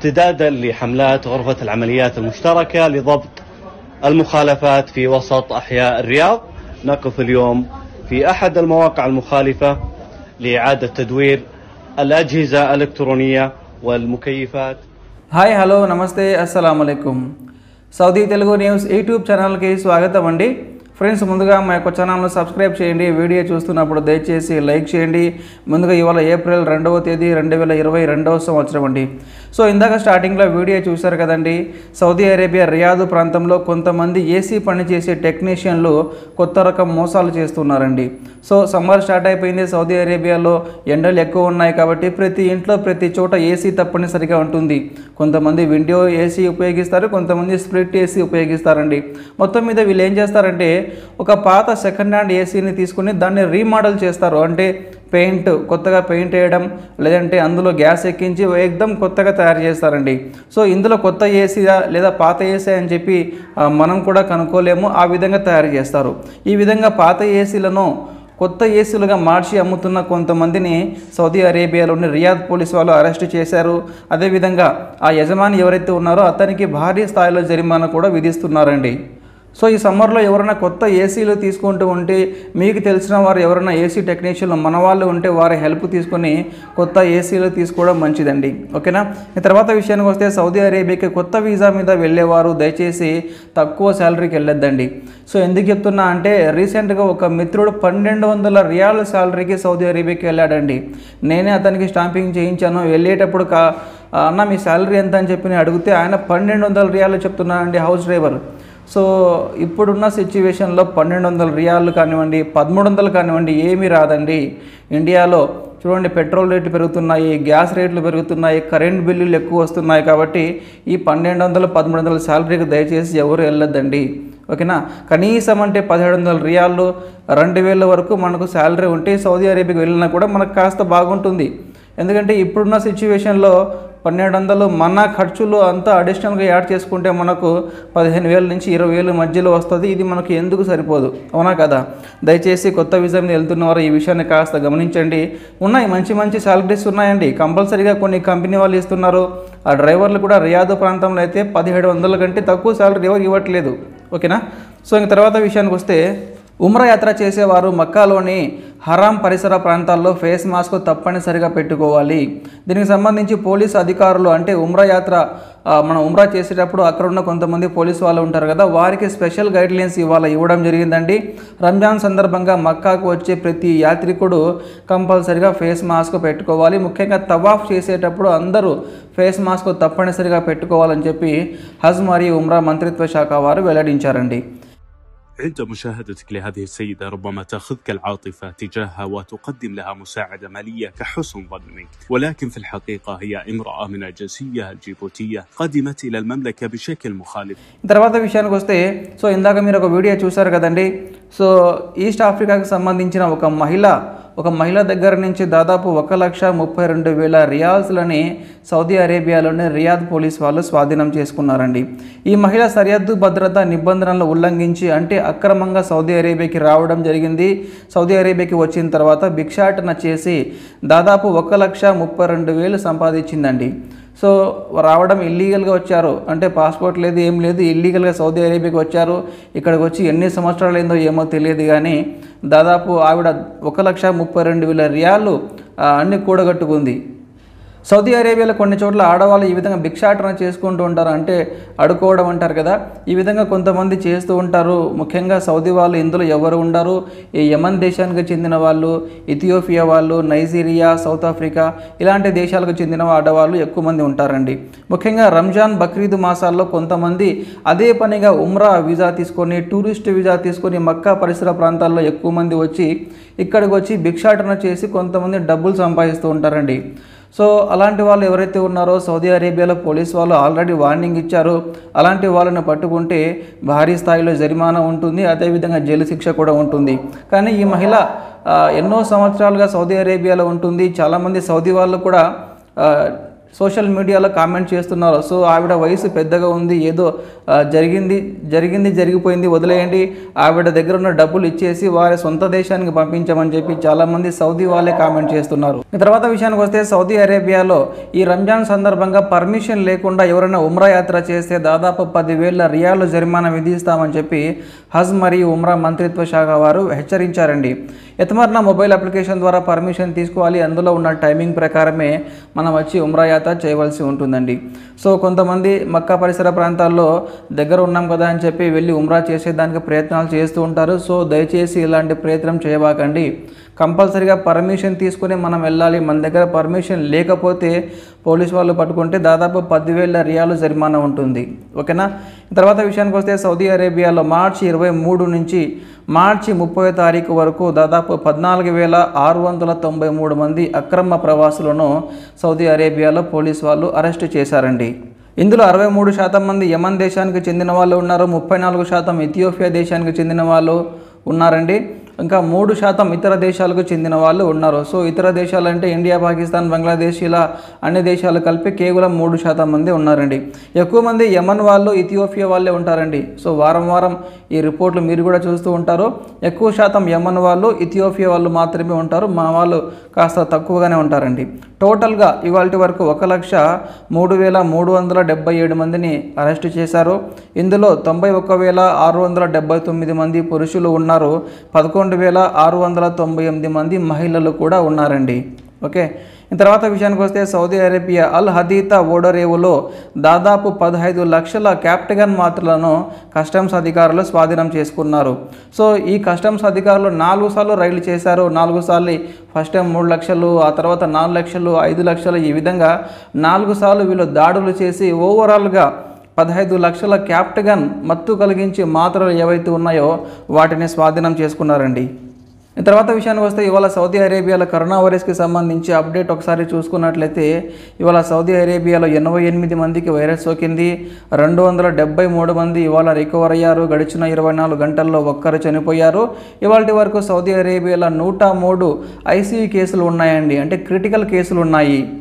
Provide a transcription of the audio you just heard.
امتدادا لحملات غرفة العمليات المشتركة لضبط المخالفات في وسط أحياء الرياض نقف اليوم في أحد المواقع المخالفة لإعادة تدوير الأجهزة الإلكترونية والمكيفات hi hello నమస్తే అస్సలం అయికం సౌదీ తెలుగు న్యూస్ యూట్యూబ్ ఛానల్కి స్వాగతం అండి ఫ్రెండ్స్ ముందుగా మా యొక్క ఛానల్ను సబ్స్క్రైబ్ చేయండి వీడియో చూస్తున్నప్పుడు దయచేసి లైక్ చేయండి ముందుగా ఇవాళ ఏప్రిల్ రెండవ తేదీ రెండు వేల ఇరవై రెండవ సంవత్సరం అండి సో ఇందాక స్టార్టింగ్లో వీడియో చూశారు కదండి సౌదీ అరేబియా రియాద్ ప్రాంతంలో కొంతమంది ఏసీ పని చేసే టెక్నీషియన్లు కొత్త రకం మోసాలు చేస్తున్నారండి సో సమ్మర్ స్టార్ట్ అయిపోయింది సౌదీ అరేబియాలో ఎండలు ఎక్కువ ఉన్నాయి కాబట్టి ప్రతి ఇంట్లో ప్రతి చోట ఏసీ తప్పనిసరిగా ఉంటుంది కొంతమంది విండో ఏసీ ఉపయోగిస్తారు కొంతమంది స్ప్లిట్ ఏసీ ఉపయోగిస్తారండి మొత్తం మీద వీళ్ళు ఏం చేస్తారంటే ఒక పాత సెకండ్ హ్యాండ్ ఏసీని తీసుకుని దాన్ని రీమోడల్ చేస్తారు అంటే పెయింట్ కొత్తగా పెయింట్ వేయడం లేదంటే అందులో గ్యాస్ ఎక్కించి ఏకదం కొత్తగా తయారు చేస్తారండి సో ఇందులో కొత్త ఏసీయా లేదా పాత ఏసీ అని చెప్పి ఆ, మనం కూడా కనుక్కోలేము ఆ విధంగా తయారు చేస్తారు ఈ విధంగా పాత ఏసీలను కొత్త ఏసీలుగా మార్చి అమ్ముతున్న కొంతమందిని సౌదీ అరేబియాలోని రియాద్ పోలీస్ వాళ్ళు అరెస్ట్ చేశారు అదేవిధంగా ఆ యజమాని ఎవరైతే ఉన్నారో అతనికి భారీ స్థాయిలో జరిమానా కూడా విధిస్తున్నారండి సో ఈ సమ్మర్లో ఎవరైనా కొత్త ఏసీలు తీసుకుంటూ ఉంటే మీకు తెలిసిన వారు ఎవరైనా ఏసీ టెక్నీషియన్లు మన వాళ్ళు ఉంటే వారి హెల్ప్ తీసుకొని కొత్త ఏసీలు తీసుకోవడం మంచిదండి ఓకేనా ఈ తర్వాత విషయానికి వస్తే సౌదీ అరేబియాకి కొత్త వీసా మీద వెళ్ళేవారు దయచేసి తక్కువ శాలరీకి వెళ్ళొద్దండి సో ఎందుకు చెప్తున్నా అంటే రీసెంట్గా ఒక మిత్రుడు పన్నెండు వందల రియాల్ శాలరీకి సౌదీ అరేబియాకి వెళ్ళాడండి నేనే అతనికి స్టాంపింగ్ చేయించాను వెళ్ళేటప్పుడు కా అన్న మీ శాలరీ ఎంత అని చెప్పి నేను అడిగితే ఆయన పన్నెండు వందల రియాలు చెప్తున్నానండి హౌస్ డ్రైవర్ సో ఇప్పుడున్న సిచ్యువేషన్లో పన్నెండు వందల రియాలు కానివ్వండి పదమూడు వందలు కానివ్వండి ఏమీ రాదండి ఇండియాలో చూడండి పెట్రోల్ రేట్లు పెరుగుతున్నాయి గ్యాస్ రేట్లు పెరుగుతున్నాయి కరెంట్ బిల్లులు ఎక్కువ వస్తున్నాయి కాబట్టి ఈ పన్నెండు వందలు పదమూడు వందల శాలరీకి దయచేసి ఎవరు వెళ్ళొద్దండి ఓకేనా కనీసం అంటే పదిహేడు వందల రియాలు రెండు వేల వరకు మనకు శాలరీ ఉంటే సౌదీ అరేబియాకి వెళ్ళినా కూడా మనకు కాస్త బాగుంటుంది ఎందుకంటే ఇప్పుడున్న సిచ్యువేషన్లో పన్నెండు వందలు మన ఖర్చులు అంతా అడిషనల్గా యాడ్ చేసుకుంటే మనకు పదిహేను వేల నుంచి ఇరవై వేల మధ్యలో వస్తుంది ఇది మనకు ఎందుకు సరిపోదు అవునా కదా దయచేసి కొత్త విజా మీద వెళ్తున్నవారు ఈ విషయాన్ని కాస్త గమనించండి ఉన్నాయి మంచి మంచి శాలరీస్ ఉన్నాయండి కంపల్సరీగా కొన్ని కంపెనీ వాళ్ళు ఇస్తున్నారు ఆ డ్రైవర్లు కూడా రియాద్ ప్రాంతంలో అయితే పదిహేడు వందల కంటే తక్కువ శాలరీ ఎవరు ఇవ్వట్లేదు ఓకేనా సో ఇంక తర్వాత విషయానికి వస్తే ఉమ్రా యాత్ర చేసేవారు మక్కాలోని హరాం పరిసర ప్రాంతాల్లో ఫేస్ మాస్క్ తప్పనిసరిగా పెట్టుకోవాలి దీనికి సంబంధించి పోలీసు అధికారులు అంటే ఉమ్రా యాత్ర ఆ, మనం ఉమ్రా చేసేటప్పుడు అక్కడ ఉన్న కొంతమంది పోలీసు వాళ్ళు ఉంటారు కదా వారికి స్పెషల్ గైడ్లైన్స్ ఇవాళ ఇవ్వడం జరిగిందండి రంజాన్ సందర్భంగా మక్కాకు వచ్చే ప్రతి యాత్రికుడు కంపల్సరిగా ఫేస్ మాస్క్ పెట్టుకోవాలి ముఖ్యంగా తవాఫ్ చేసేటప్పుడు అందరూ ఫేస్ మాస్క్ తప్పనిసరిగా పెట్టుకోవాలని చెప్పి హజ్ మరియు ఉమ్రా మంత్రిత్వ శాఖ వారు వెల్లడించారండి عند مشاهدتك لهذه السيدة ربما تأخذك العاطفة تجاهها وتقدم لها مساعدة مالية كحسن ظنك ولكن في الحقيقة هي امرأة من الجنسية الجيبوتية قدمت إلى المملكة بشكل مخالف తర్వాత విషయానికి వస్తే సో ఇందాక మీరు ఒక వీడియో చూశారు కదండి సో ఈస్ట్ ఆఫ్రికాకి సంబంధించిన ఒక మహిళ ఒక మహిళ దగ్గర నుంచి దాదాపు ఒక లక్ష ముప్పై రెండు వేల రియాల్స్లని సౌదీ అరేబియాలోని రియాద్ పోలీస్ వాళ్ళు స్వాధీనం చేసుకున్నారండి ఈ మహిళ సరిహద్దు భద్రతా నిబంధనలను ఉల్లంఘించి అంటే అక్రమంగా సౌదీ అరేబియాకి రావడం జరిగింది సౌదీ అరేబియాకి వచ్చిన తర్వాత భిక్షాటన చేసి దాదాపు ఒక లక్ష ముప్పై రెండు వేలు సంపాదించిందండి సో రావడం ఇల్లీగల్గా వచ్చారు అంటే పాస్పోర్ట్ లేదు ఏం లేదు ఇల్లీగల్గా సౌదీ అరేబియాకి వచ్చారు ఇక్కడికి వచ్చి ఎన్ని సంవత్సరాలు అయిందో ఏమో తెలియదు కానీ దాదాపు ఆవిడ ఒక లక్ష ముప్పై రెండు వేల రియాలు ఆ, అన్ని కూడగట్టుకుంది సౌదీ అరేబియాలో కొన్ని చోట్ల ఆడవాళ్ళు ఈ విధంగా భిక్షాటన చేసుకుంటూ ఉంటారు అంటే అడుకోవడం అంటారు కదా ఈ విధంగా కొంతమంది చేస్తూ ఉంటారు ముఖ్యంగా సౌదీ వాళ్ళు ఇందులో ఎవరు ఉండరు ఈ యమన్ దేశానికి చెందిన వాళ్ళు ఇథియోపియా వాళ్ళు నైజీరియా సౌత్ ఆఫ్రికా ఇలాంటి దేశాలకు చెందిన ఆడవాళ్ళు ఎక్కువ మంది ఉంటారండి ముఖ్యంగా రంజాన్ బక్రీద్ మాసాల్లో కొంతమంది అదే పనిగా ఉమ్రా వీసా తీసుకొని టూరిస్ట్ వీసా తీసుకొని మక్కా పరిసర ప్రాంతాల్లో ఎక్కువ మంది వచ్చి ఇక్కడికి వచ్చి భిక్షాటన చేసి కొంతమంది డబ్బులు సంపాదిస్తూ ఉంటారండి సో అలాంటి వాళ్ళు ఎవరైతే ఉన్నారో సౌదీ అరేబియాలో పోలీస్ వాళ్ళు ఆల్రెడీ వార్నింగ్ ఇచ్చారు అలాంటి వాళ్ళని పట్టుకుంటే భారీ స్థాయిలో జరిమానా ఉంటుంది అదేవిధంగా జైలు శిక్ష కూడా ఉంటుంది కానీ ఈ మహిళ ఆ, ఎన్నో సంవత్సరాలుగా సౌదీ అరేబియాలో ఉంటుంది చాలామంది సౌదీ వాళ్ళు కూడా ఆ, సోషల్ మీడియాలో కామెంట్ చేస్తున్నారు సో ఆవిడ వయసు పెద్దగా ఉంది ఏదో ఆ, జరిగింది జరిగింది జరిగిపోయింది వదిలేయండి ఆవిడ దగ్గర ఉన్న డబ్బులు ఇచ్చేసి వారి సొంత దేశానికి పంపించమని చెప్పి చాలామంది సౌదీ వాళ్ళే కామెంట్ చేస్తున్నారు ఈ తర్వాత విషయానికి వస్తే సౌదీ అరేబియాలో ఈ రంజాన్ సందర్భంగా పర్మిషన్ లేకుండా ఎవరైనా ఉమ్రా యాత్ర చేస్తే దాదాపు పదివేల రియాలు జరిమానా విధిస్తామని చెప్పి హజ్ మరియు ఉమ్రా మంత్రిత్వ శాఖ వారు హెచ్చరించారండి ఎతమర్న మొబైల్ అప్లికేషన్ ద్వారా పర్మిషన్ తీసుకోవాలి అందులో ఉన్న టైమింగ్ ప్రకారమే మనం వచ్చి ఉమ్రా యాత్ర చేయవలసి ఉంటుందండి సో కొంతమంది మక్కా పరిసర ప్రాంతాల్లో దగ్గర ఉన్నాం కదా అని చెప్పి వెళ్ళి ఉమ్రా చేసేదానికి ప్రయత్నాలు చేస్తూ ఉంటారు సో దయచేసి ఇలాంటి ప్రయత్నం చేయబాకండి కంపల్సరీగా పర్మిషన్ తీసుకుని మనం వెళ్ళాలి మన దగ్గర పర్మిషన్ లేకపోతే పోలీస్ వాళ్ళు పట్టుకుంటే దాదాపు పదివేల రియాలు జరిమానా ఉంటుంది ఓకేనా తర్వాత విషయానికి వస్తే సౌదీ అరేబియాలో మార్చి ఇరవై మూడు నుంచి మార్చి ముప్పై తారీఖు వరకు దాదాపు పద్నాలుగు వేల ఆరు వందల తొంభై మూడు మంది అక్రమ ప్రవాసులను సౌదీ అరేబియాలో పోలీస్ వాళ్ళు అరెస్టు చేశారండి ఇందులో అరవై మూడు శాతం మంది యమన్ దేశానికి చెందిన వాళ్ళు ఉన్నారు ముప్పై నాలుగు శాతం ఇథియోపియా దేశానికి చెందిన వాళ్ళు ఉన్నారండి ఇంకా మూడు శాతం ఇతర దేశాలకు చెందిన వాళ్ళు ఉన్నారు సో ఇతర దేశాలు అంటే ఇండియా పాకిస్తాన్ బంగ్లాదేశ్ ఇలా అన్ని దేశాలు కలిపి కేవలం మూడు శాతం మంది ఉన్నారండి ఎక్కువ మంది యమన్ వాళ్ళు ఇథియోపియా వాళ్ళే ఉంటారండి సో వారం వారం ఈ రిపోర్ట్లు మీరు కూడా చూస్తూ ఉంటారు ఎక్కువ శాతం యమన్ వాళ్ళు ఇథియోపియా వాళ్ళు మాత్రమే ఉంటారు మన వాళ్ళు కాస్త తక్కువగానే ఉంటారండి టోటల్గా ఇవాళ వరకు ఒక లక్ష మూడు వేల మూడు వందల డెబ్బై ఏడు మందిని అరెస్టు చేశారు ఇందులో తొంభై ఒక్క వేల ఆరు వందల డెబ్బై తొమ్మిది మంది పురుషులు ఉన్నారు పదకొండు వేల ఆరు వందల తొంభై ఎనిమిది మంది మహిళలు కూడా ఉన్నారండి ఓకే ఈ తర్వాత విషయానికి వస్తే సౌదీ అరేబియా అల్ హదీతా ఓడరేవులో దాదాపు పదహైదు లక్షల క్యాప్టగన్ మాత్రలను కస్టమ్స్ అధికారులు స్వాధీనం చేసుకున్నారు సో ఈ కస్టమ్స్ అధికారులు నాలుగు సార్లు రైళ్లు చేశారు నాలుగు సార్లు ఫస్ట్ టైం మూడు లక్షలు ఆ తర్వాత నాలుగు లక్షలు ఐదు లక్షలు ఈ విధంగా నాలుగు సార్లు వీళ్ళు దాడులు చేసి ఓవరాల్గా పదహైదు లక్షల క్యాప్టగన్ మత్తు కలిగించి మాత్రలు ఏవైతే ఉన్నాయో వాటిని స్వాధీనం చేసుకున్నారండి ఈ తర్వాత విషయానికి వస్తే ఇవాళ సౌదీ అరేబియాలో కరోనా వైరస్కి సంబంధించి అప్డేట్ ఒకసారి చూసుకున్నట్లయితే ఇవాళ సౌదీ అరేబియాలో ఎనభై ఎనిమిది మందికి వైరస్ సోకింది రెండు వందల డెబ్బై మూడు మంది ఇవాళ రికవర్ అయ్యారు గడిచిన ఇరవై నాలుగు గంటల్లో ఒక్కరు చనిపోయారు ఇవాళ వరకు సౌదీ అరేబియాలో నూట మూడు ఐసీయూ కేసులు ఉన్నాయండి అంటే క్రిటికల్ కేసులు ఉన్నాయి